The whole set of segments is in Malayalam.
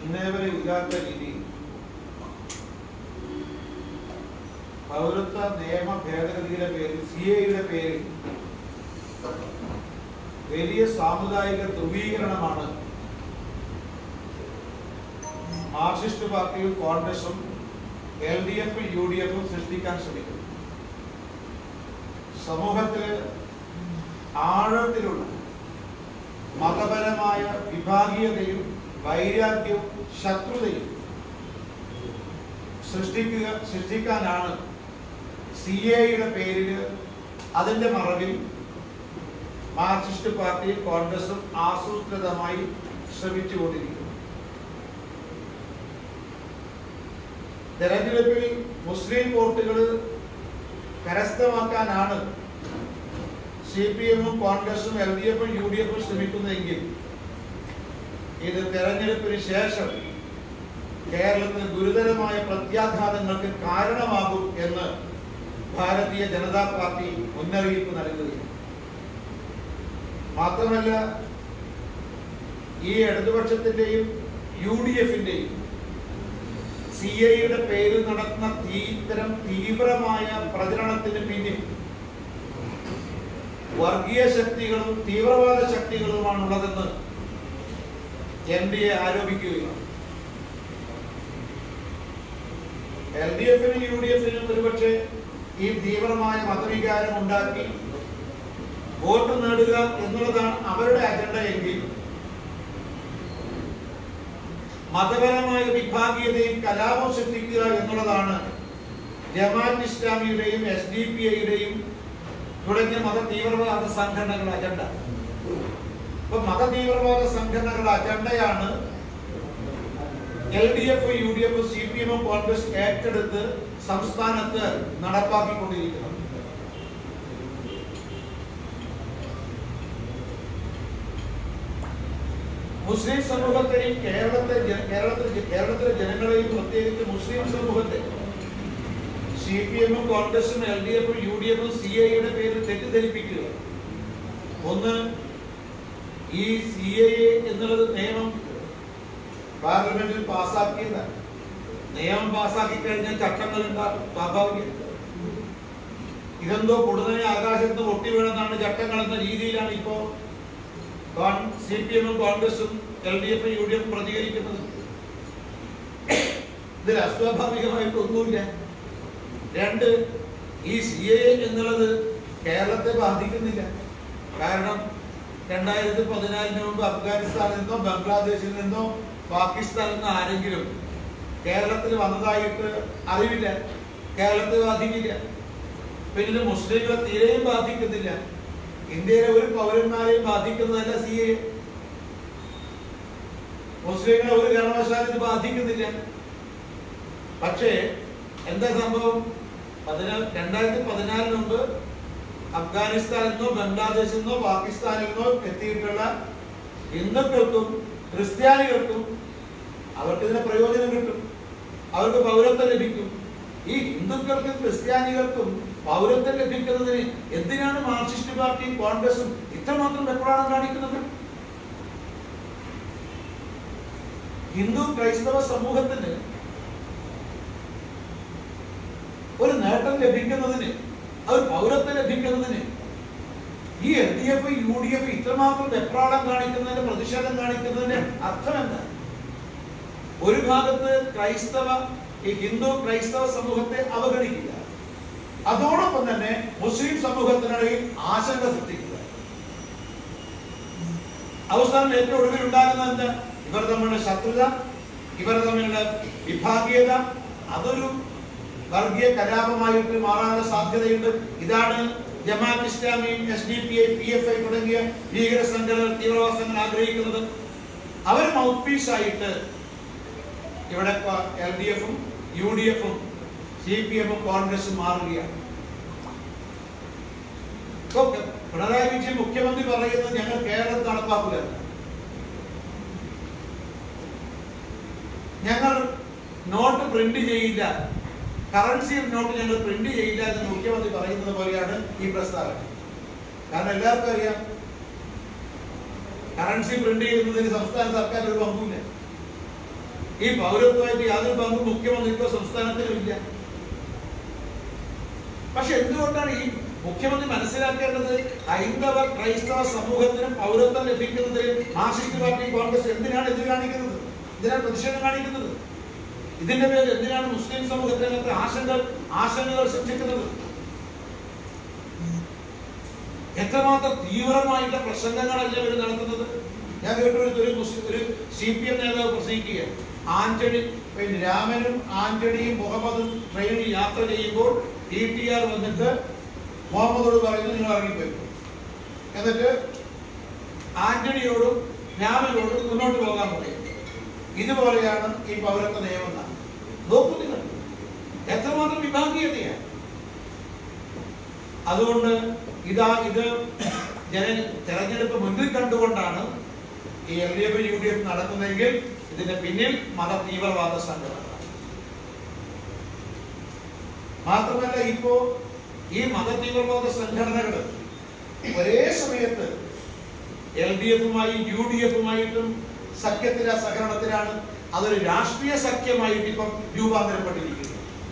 ഇന്നേ വരെ ഇല്ലാത്ത രീതിയിൽ പൗരത്വ നിയമ ഭേദഗതിയുടെ പേരിൽ സി എയുടെ പേരിൽ വലിയ സാമുദായിക ധ്രുവീകരണമാണ് മാർക്സിസ്റ്റ് പാർട്ടിയും കോൺഗ്രസും എൽ ഡി എഫും യു ഡി എഫും സൃഷ്ടിക്കാൻ ശ്രമിക്കുന്നു സമൂഹത്തില് ആഴത്തിലുള്ള മതപരമായ വിഭാഗീയതയും വൈരാഗ്യവും ശത്രുതയും സൃഷ്ടിക്കുക സൃഷ്ടിക്കാനാണ് സി എയുടെ പേരിൽ അതിന്റെ മറവിൽ മാർക്സിസ്റ്റ് പാർട്ടിയും കോൺഗ്രസും ആസൂത്രിതമായി ശ്രമിച്ചുകൊണ്ടിരിക്കുന്നു തെരഞ്ഞെടുപ്പിൽ മുസ്ലിം വോട്ടുകൾ കരസ്ഥമാക്കാനാണ് സി പി എമ്മും കോൺഗ്രസും എൽ ഡി എഫും യു ഡി എഫും ശ്രമിക്കുന്നതെങ്കിൽ ഇത് തെരഞ്ഞെടുപ്പിന് ശേഷം കേരളത്തിന് ഗുരുതരമായ പ്രത്യാഘാതങ്ങൾക്ക് കാരണമാകും എന്ന് ഭാരതീയ ജനതാ പാർട്ടി മുന്നറിയിപ്പ് നൽകുകയാണ് മാത്രമല്ല ഈ ഇടതുപക്ഷത്തിന്റെയും യു ഡി എഫിന്റെയും സി ഐയുടെ പേരിൽ നടത്തുന്ന തീ- ഇത്തരം തീവ്രമായ പ്രചരണത്തിന് പിന്നിൽ വർഗീയ ശക്തികളും തീവ്രവാദ ശക്തികളുമാണുള്ളതെന്ന് എൻ ഡി എ ആരോപിക്കുകയാണ് എൽ ഡി എഫിനും യു ഡി എഫിനും ഒരുപക്ഷെ ഈ തീവ്രമായ മതവികാരം ഉണ്ടാക്കി വോട്ട് നേടുക എന്നുള്ളതാണ് അവരുടെ അജണ്ട എങ്കിൽ മതപരമായ വിഭാഗീയതയും കലാപം സൃഷ്ടിക്കുക എന്നുള്ളതാണ് ജമാഅത്ത് ഇസ്ലാമിയുടെയും എസ് ഡി പി ഐയുടെയും തുടങ്ങിയ മത തീവ്രവാദ സംഘടനകളുടെ അജണ്ട ഇപ്പൊ മത തീവ്രവാദ സംഘടനകളുടെ അജണ്ടയാണ് L D F U D F C P എമ്മും കോൺഗ്രസ് ഏറ്റെടുത്ത് സംസ്ഥാനത്ത് നടപ്പാക്കിക്കൊണ്ടിരിക്കുന്നത് മുസ്ലിം സമൂഹത്തെയും കേരളത്തെ ജന- കേരളത്തിലെ കേരളത്തിലെ ജനങ്ങളെയും പ്രത്യേകിച്ച് മുസ്ലിം സമൂഹത്തെ സി പി എമ്മും കോൺഗ്രസും എൽ ഡി എഫും യു ഡി എഫും സി ഐയുടെ പേരിൽ തെറ്റിദ്ധരിപ്പിക്കുക ഒന്ന് ഈ സി ഐ എന്നുള്ളത് നിയമം പാർലമെന്റിൽ പാസ്സാക്കിയതാണ് നിയമം പാസ്സാക്കി കഴിഞ്ഞാൽ ചട്ടങ്ങൾ ഉണ്ടാകും സ്വാഭാവികം ഇതെന്തോ പൊടുന്നനെ ആകാശത്ത് നിന്ന് പൊട്ടി വീണെന്നാണ് ചട്ടങ്ങൾ എന്ന രീതിയിലാണ് ഇപ്പോ സി പി എമ്മും കോൺഗ്രസും എൽ ഡി എഫും യു ഡി എഫും പ്രതികരിക്കുന്നത് ഇതിൽ അസ്വാഭാവികമായിട്ട് ഒന്നുമില്ല രണ്ട് ഈ സി എ എന്നുള്ളത് കേരളത്തെ ബാധിക്കുന്നില്ല കാരണം രണ്ടായിരത്തി പതിനാലിന് മുമ്പ് അഫ്ഗാനിസ്ഥാനിൽ നിന്നോ ബംഗ്ലാദേശിൽ നിന്നോ പാകിസ്ഥാനിൽ നിന്നോ ആരെങ്കിലും കേരളത്തിൽ വന്നതായിട്ട് അറിവില്ല കേരളത്തെ ബാധിക്കില്ല പിന്നെ മുസ്ലിങ്ങളെ തീരെയും ബാധിക്കുന്നില്ല ഇന്ത്യയിലെ ഒരു പൗരന്മാരെയും ബാധിക്കുന്നതല്ല സി എ മുസ്ലിങ്ങളെ ഒരു കാരണവശാലും ഇത് ബാധിക്കുന്നില്ല പക്ഷേ എന്താ സംഭവം പതിനാ രണ്ടായിരത്തി പതിനാലിന് മുമ്പ് അഫ്ഗാനിസ്ഥാനിൽ നിന്നോ ബംഗ്ലാദേശിൽ നിന്നോ പാകിസ്ഥാനിൽ നിന്നോ എത്തിയിട്ടുള്ള ഹിന്ദുക്കൾക്കും ക്രിസ്ത്യാനികൾക്കും അവർക്ക് ഇതിന് പ്രയോജനം കിട്ടും അവർക്ക് പൗരത്വം ലഭിക്കും ഈ ഹിന്ദുക്കൾക്കും ക്രിസ്ത്യാനികൾക്കും പൗരത്വം ലഭിക്കുന്നതിന് എന്തിനാണ് മാർക്സിസ്റ്റ് പാർട്ടിയും കോൺഗ്രസും ഇത്രമാത്രം വെപ്രാളം കാണിക്കുന്നത് ഹിന്ദു ക്രൈസ്തവ സമൂഹത്തിന് ഒരു നേട്ടം ലഭിക്കുന്നതിന് അത് പൗരത്വം ലഭിക്കുന്നതിന് ഈ L D F U D F ഇത്രമാത്രം വെപ്രാളം കാണിക്കുന്നതിന് പ്രതിഷേധം കാണിക്കുന്നതിന്റെ അർത്ഥം എന്താ ഒരു ഭാഗത്ത് ക്രൈസ്തവ ഈ ഹിന്ദു ക്രൈസ്തവ സമൂഹത്തെ അവഗണിക്കുക അതോടൊപ്പം തന്നെ മുസ്ലിം സമൂഹത്തിനിടയിൽ ആശങ്ക സൃഷ്ടിക്കുക അവസാനം ഏറ്റവും ഒടുവിൽ ഉണ്ടാകുന്നത് എന്താ ഇവർ തമ്മിലുള്ള ശത്രുത ഇവർ തമ്മിലുള്ള വിഭാഗീയത അതൊരു വർഗീയ കലാപമായിട്ട് മാറാനുള്ള സാധ്യതയുണ്ട് ഇതാണ് ജമാഅത്ത് ഇസ്ലാമിയും S D P I P F I തുടങ്ങിയ ഭീകര സംഘടനകൾ തീവ്രവാദ സംഘടന ആഗ്രഹിക്കുന്നത് അവർ മൗത്ത് പീസ് ആയിട്ട് ഇവിടെ എൽ ഡി എഫും യു ഡി എഫും സി പി എമ്മും കോൺഗ്രസും മാറുകയാണ് ഇപ്പൊ പിണറായി വിജയൻ മുഖ്യമന്ത്രി പറയുന്നത് ഞങ്ങൾ കേരളത്തിൽ നടപ്പാക്കുക ഞങ്ങൾ നോട്ട് പ്രിന്റ് ചെയ്യില്ല കറൻസി നോട്ട് ഞങ്ങൾ പ്രിന്റ് ചെയ്യില്ല എന്ന് മുഖ്യമന്ത്രി പറയുന്നത് പോലെയാണ് ഈ പ്രസ്താവന കാരണം എല്ലാവർക്കും അറിയാം കറൻസി പ്രിന്റ് ചെയ്യുന്നതിന് സംസ്ഥാന സർക്കാർ ഒരു പങ്കുമില്ല ഈ പൗരത്വമായിട്ട് യാതൊരു പങ്കും മുഖ്യമന്ത്രിക്കോ സംസ്ഥാനത്തിനും ഇല്ല പക്ഷെ എന്തുകൊണ്ടാണ് ഈ മുഖ്യമന്ത്രി മനസ്സിലാക്കേണ്ടത് ഹൈന്ദവ ക്രൈസ്തവ സമൂഹത്തിന് പൗരത്വം ലഭിക്കുന്നതിൽ മാർക്സിസ്റ്റ് പാർട്ടി കോൺഗ്രസ് എന്തിനാണ് എതിര് കാണിക്കുന്നത് ഇതിനാണ് പ്രതിഷേധം കാണിക്കുന്നത് ഇതിന്റെ പേരിൽ എന്തിനാണ് മുസ്ലിം സമൂഹത്തിനകത്ത് ആശങ്ക ആശങ്കകൾ സൃഷ്ടിക്കുന്നത് എത്രമാത്രം തീവ്രമായിട്ടുള്ള പ്രസംഗങ്ങളല്ല ഇവർ നടത്തുന്നത് ഞാൻ കേട്ട ഒരു ഒരു മുസ്ലിം ഒരു സി പി എം നേതാവ് പ്രസംഗിക്കുക ആന്റണി പിന്നെ രാമനും ആന്റണിയും മുഹമ്മദും ട്രെയിനിൽ യാത്ര ചെയ്യുമ്പോൾ ഡി ടി ആർ വന്നിട്ട് മുഹമ്മദോട് പറയുന്നു നിങ്ങൾ ഇറങ്ങിപ്പോയി എന്നിട്ട് ആന്റണിയോടും രാമനോടും മുന്നോട്ട് പോകാൻ പറയും ഇതുപോലെയാണ് ഈ പൗരത്വ നിയമം എന്നാണ്. നോക്കൂ നിങ്ങൾ എത്രമാത്രം വിഭാഗീയതയാണ് അതുകൊണ്ട് ഇതാ ഇത് ജന തെരഞ്ഞെടുപ്പ് മുന്നിൽ കണ്ടുകൊണ്ടാണ് ഈ L D F U D F നടക്കുന്നതെങ്കിൽ ഇതിന്റെ പിന്നിൽ മത തീവ്രവാദ സംഘടന മാത്രമല്ല ഇപ്പോ ഈ മത തീവ്രവാദ സംഘടനകൾ ഒരേ സമയത്ത് എൽ ഡി എഫുമായും യു ഡി എഫുമായിട്ടും സഖ്യത്തില സഹകരണത്തിലാണ് അതൊരു രാഷ്ട്രീയ സഖ്യമായിട്ട് ഇപ്പം രൂപാന്തരപ്പെട്ടിരിക്കുന്നത്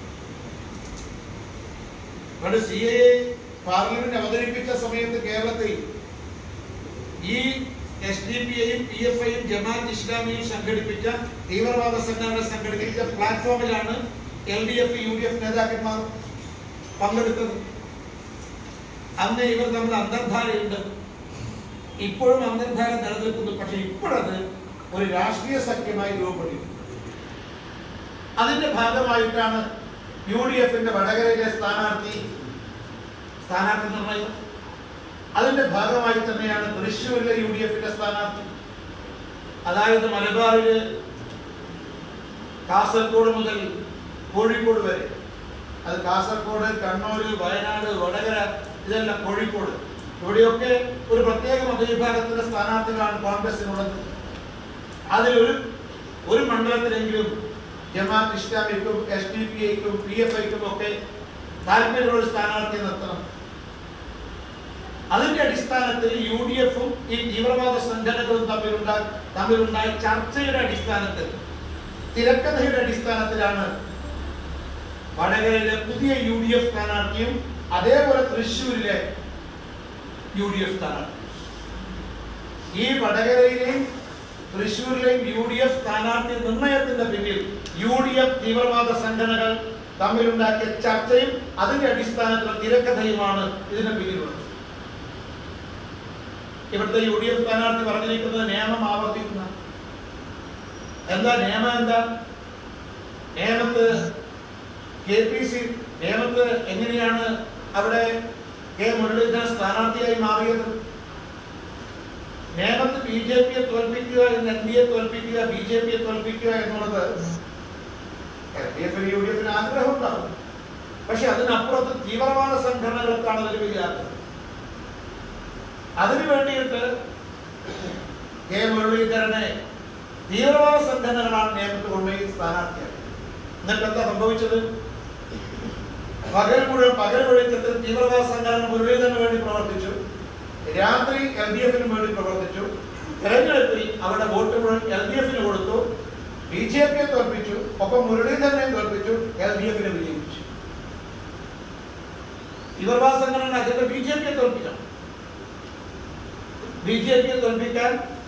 പണ്ട് സി എ പാർലമെന്റ് അവതരിപ്പിച്ച സമയത്ത് കേരളത്തിൽ ഈ എസ് ഡി പി ഐയും പി എഫ് ഐയും ജമാഅത്ത് ഇസ്ലാമിയും സംഘടിപ്പിച്ച തീവ്രവാദ സംഘടന സംഘടിപ്പിച്ച പ്ലാറ്റ്ഫോമിലാണ് L D F U D F നേതാക്കന്മാർ പങ്കെടുത്തത് അന്ന് ഇവർ തമ്മിൽ അന്തർധാരയുണ്ട് ഇപ്പോഴും അന്തർധാര നിലനിൽക്കുന്നു പക്ഷെ ഇപ്പോഴത് ഒരു രാഷ്ട്രീയ സഖ്യമായി രൂപപ്പെട്ടിരിക്കുന്നു അതിന്റെ ഭാഗമായിട്ടാണ് യു ഡി എഫിന്റെ വടകരയിലെ സ്ഥാനാർത്ഥി സ്ഥാനാർത്ഥി നിർണയം അതിന്റെ ഭാഗമായി തന്നെയാണ് തൃശ്ശൂരിലെ യു ഡി എഫിന്റെ സ്ഥാനാർത്ഥി അതായത് മലബാറില് കാസർഗോഡ് മുതൽ കോഴിക്കോട് വരെ അത് കാസർഗോഡ് കണ്ണൂര് വയനാട് വടകര ഇതെല്ലാം കോഴിക്കോട് ഇവിടെയൊക്കെ ഒരു പ്രത്യേക മതവിഭാഗത്തിന്റെ സ്ഥാനാർത്ഥികളാണ് കോൺഗ്രസിനുള്ളത് അതിലൊരു ഒരു മണ്ഡലത്തിലെങ്കിലും ജമാഅത്ത് ഇസ്ലാമിക്കും എസ് ഡി പി ഐക്കും പി എഫ് ഐക്കും ഒക്കെ താല്പര്യമുള്ള ഒരു സ്ഥാനാർത്ഥിയെ നിർത്തണം അതിന്റെ അടിസ്ഥാനത്തിൽ യു ഡി എഫും ഈ തീവ്രവാദ സംഘടനകളും തമ്മിലുണ്ടായ തമ്മിലുണ്ടായ ചർച്ചയുടെ അടിസ്ഥാനത്തിൽ തിരക്കഥയുടെ അടിസ്ഥാനത്തിലാണ് വടകരയിലെ പുതിയ യു ഡി എഫ് സ്ഥാനാർത്ഥിയും അതേപോലെ തൃശ്ശൂരിലെ യു ഡി എഫ് സ്ഥാനാർത്ഥി ഈ വടകരയിലെയും തൃശ്ശൂരിലെയും യു ഡി എഫ് സ്ഥാനാർത്ഥി നിർണയത്തിന്റെ പിന്നിൽ യു ഡി എഫ് തീവ്രവാദ സംഘടനകൾ തമ്മിലുണ്ടാക്കിയ ചർച്ചയും അതിന്റെ അടിസ്ഥാനത്തിലുള്ള തിരക്കഥയുമാണ് ഇതിന് പിന്നിലുള്ളത് ഇവിടുത്തെ യു ഡി എഫ് സ്ഥാനാർത്ഥി പറഞ്ഞിരിക്കുന്നത് നിയമം ആവർത്തിക്കുന്ന എന്താ നിയമം എന്താ നിയമത്ത് കെ പി സി നിയമത്ത് എങ്ങനെയാണ് അവിടെ കെ മുരളീധരൻ സ്ഥാനാർത്ഥിയായി മാറിയത് നേമത്ത് ബി ജെ പിയെ തോൽപ്പിക്കുക എൻ ഡി എ തോൽപ്പിക്കുക ബി ജെ പിയെ തോൽപ്പിക്കുക എന്നുള്ളത് എൽ ഡി എഫിന് യു ഡി എഫിന് ആഗ്രഹം ഉണ്ടാവും പക്ഷെ അതിനപ്പുറത്ത് തീവ്രവാദ സംഘടനകൾക്കാണ് അതിൽ വലിയ ആഗ്രഹം അതിനു വേണ്ടിയിട്ട് കെ മുരളീധരനെ തീവ്രവാദ സംഘടനകളാണ് നിയമത്ത് കൊണ്ടുപോയി സ്ഥാനാർത്ഥിയാക്കി എന്നിട്ട് എന്താ സംഭവിച്ചത് പകൽ മുഴുവൻ പകൽ വെളിച്ചത്തിൽ തീവ്രവാദ സംഘടന മുരളീധരന് വേണ്ടി പ്രവർത്തിച്ചു രാത്രി എൽ ഡി എഫിന് വേണ്ടി പ്രവർത്തിച്ചു തെരഞ്ഞെടുപ്പിൽ അവരുടെ വോട്ട് മുഴുവൻ എൽ ഡി എഫിന് കൊടുത്തു ബി ജെ പിയെ തോൽപ്പിച്ചു ഒപ്പം മുരളീധരനെയും തോൽപ്പിച്ചു എൽ ഡി എഫിനെ വിജയിപ്പിച്ചു തീവ്രവാദ സംഘടന അതിന്റെ ബി ജെ പിയെ തോൽപ്പിക്കണം ബി ജെ പിയെ തോൽപ്പിക്കാൻ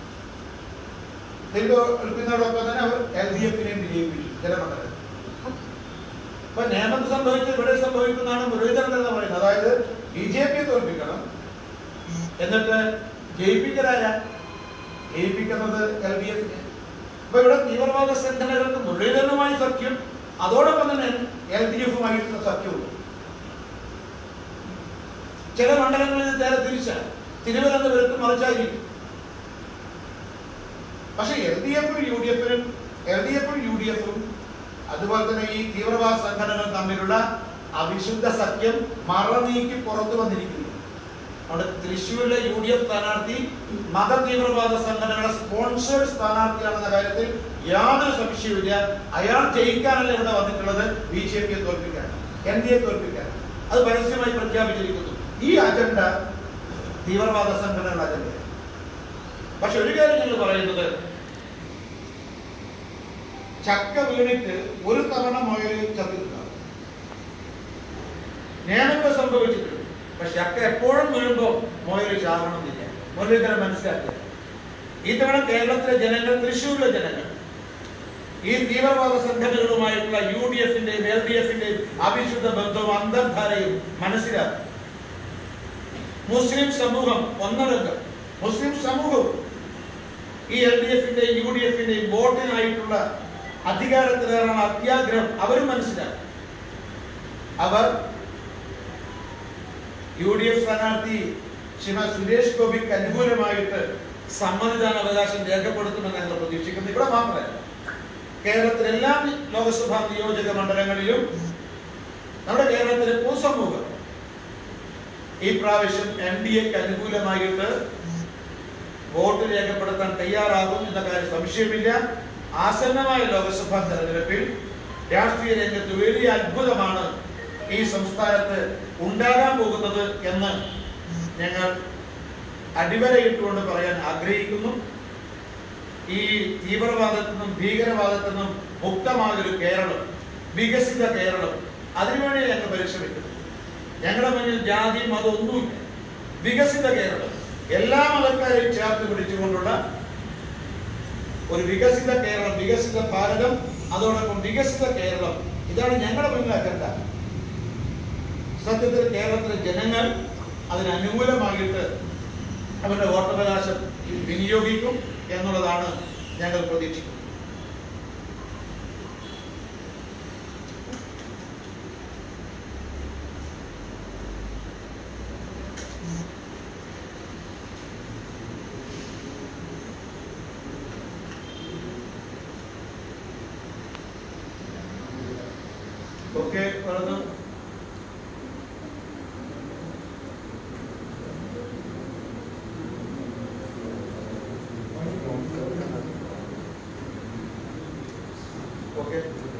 തോൽപ്പിക്കുന്നതോടൊപ്പം തന്നെ അവർ എൽ ഡി എഫിനെയും വിജയിപ്പിച്ചു ജനമണ്ഡലം അപ്പൊ നിയമത്ത് സംഭവിച്ചത് ഇവിടെ സംഭവിക്കുന്നതാണ് മുരളീധരൻ എന്ന് പറയുന്നത് അതായത് ബി ജെ പിയെ തോൽപ്പിക്കണം എന്നിട്ട് ജയിപ്പിക്കലാര ജയിപ്പിക്കുന്നത് എൽ ഡി എഫിനെ അപ്പൊ ഇവിടെ തീവ്രവാദ സംഘടനകൾക്ക് മുരളീധരനുമായി സഖ്യം അതോടൊപ്പം തന്നെ എൽ ഡി എഫുമായിട്ടുള്ള സഖ്യമുണ്ട് ചില മണ്ഡലങ്ങളിൽ ഇത് നേരെ തിരിച്ച തിരുവനന്തപുരത്ത് മറിച്ചായിരിക്കും പക്ഷെ എൽ ഡി എഫും യു ഡി എഫിനും എൽ ഡി എഫും യു ഡി എഫും അതുപോലെ തന്നെ ഈ തീവ്രവാദ സംഘടനകൾ തമ്മിലുള്ള അവിശുദ്ധ സഖ്യം മറനീക്കി പുറത്തു വന്നിരിക്കുന്നു അവിടെ തൃശ്ശൂരിലെ യു ഡി എഫ് സ്ഥാനാർത്ഥി മത തീവ്രവാദ സംഘടനകളുടെ സ്പോൺസേഡ് സ്ഥാനാർത്ഥിയാണെന്ന കാര്യത്തിൽ യാതൊരു സംശയവുമില്ല അയാൾ ജയിക്കാനല്ല ഇവിടെ വന്നിട്ടുള്ളത് ബി ജെ പിയെ തോൽപ്പിക്കാൻ എൻ ഡി എ തോൽപ്പിക്കാൻ അത് പരസ്യമായി പ്രഖ്യാപിച്ചിരിക്കുന്നു ഈ അജണ്ട തീവ്രവാദ സംഘടനകളുടെ അജണ്ടയാണ് പക്ഷെ ഒരു കാര്യം ഞങ്ങൾ പറയുന്നത് ചക്ക വീണിട്ട് ഒരു തവണ മുയൽ ചത്തിട്ടുണ്ടാവും ഞാനൊക്കെ സംഭവിച്ചിട്ടുണ്ട് പക്ഷെ ചക്ക എപ്പോഴും വീഴുമ്പോൾ മുയൽ ചാകണമെന്നില്ല മുരളീധരൻ മനസ്സിലാക്കുക ഇത്തവണ കേരളത്തിലെ ജനങ്ങൾ തൃശ്ശൂരിലെ ജനങ്ങൾ ഈ തീവ്രവാദ സംഘടനകളുമായിട്ടുള്ള യു ഡി എഫിന്റെയും എൽ ഡി എഫിന്റെയും അവിശുദ്ധ ബന്ധവും അന്തർധാരയും മനസ്സിലാക്കും മുസ്ലിം സമൂഹം ഒന്നടങ്കം മുസ്ലിം സമൂഹവും ഈ എൽ ഡി എഫിന്റെയും യു ഡി എഫിന്റെയും വോട്ടിനായിട്ടുള്ള അധികാരത്തിലേറാൻ അത്യാഗ്രഹം അവരും മനസ്സിലാക്കും അവർ യു ഡി എഫ് സ്ഥാനാർത്ഥി ശ്രീമ സുരേഷ് ഗോപിക്ക് അനുകൂലമായിട്ട് സമ്മതിദാനാവകാശം രേഖപ്പെടുത്തുമെന്ന് ഞങ്ങൾ പ്രതീക്ഷിക്കുന്നു ഇവിടെ മാത്രമല്ല കേരളത്തിലെ എല്ലാ ലോക്സഭാ നിയോജക മണ്ഡലങ്ങളിലും നമ്മുടെ കേരളത്തിലെ പൊതുസമൂഹം ഈ പ്രാവശ്യം എൻ ഡി എക്ക് അനുകൂലമായിട്ട് വോട്ട് രേഖപ്പെടുത്താൻ തയ്യാറാകും എന്ന കാര്യം സംശയമില്ല ആസന്നമായ ലോക്സഭാ തെരഞ്ഞെടുപ്പിൽ രാഷ്ട്രീയ രംഗത്ത് വലിയ അത്ഭുതമാണ് ഈ സംസ്ഥാനത്ത് ഉണ്ടാകാൻ പോകുന്നത് എന്ന് ഞങ്ങൾ അടിവരയിട്ടുകൊണ്ട് പറയാൻ ആഗ്രഹിക്കുന്നു ഈ തീവ്രവാദത്തിൽ നിന്നും ഭീകരവാദത്തിൽ നിന്നും മുക്തമായൊരു കേരളം വികസിത കേരളം അതിനുവേണ്ടി ഞങ്ങൾ പരിശ്രമിക്കുന്നു ഞങ്ങളുടെ മുന്നിൽ ജാതി മതം ഒന്നുമില്ല വികസിത കേരളം എല്ലാ മതക്കാരെയും ചേർത്ത് പിടിച്ചുകൊണ്ടുള്ള ഒരു വികസിത കേരളം വികസിത ഭാരതം അതോടൊപ്പം വികസിത കേരളം ഇതാണ് ഞങ്ങളുടെ മുന്നിൽ അജണ്ട സത്യത്തിൽ കേരളത്തിലെ ജനങ്ങൾ അതിന് അനുകൂലമായിട്ട് അവരുടെ വോട്ടവകാശം വിനിയോഗിക്കും എന്നുള്ളതാണ് ഞങ്ങൾ പ്രതീക്ഷിക്കുന്നത് ഓക്കെ പറഞ്ഞു ഓക്കെ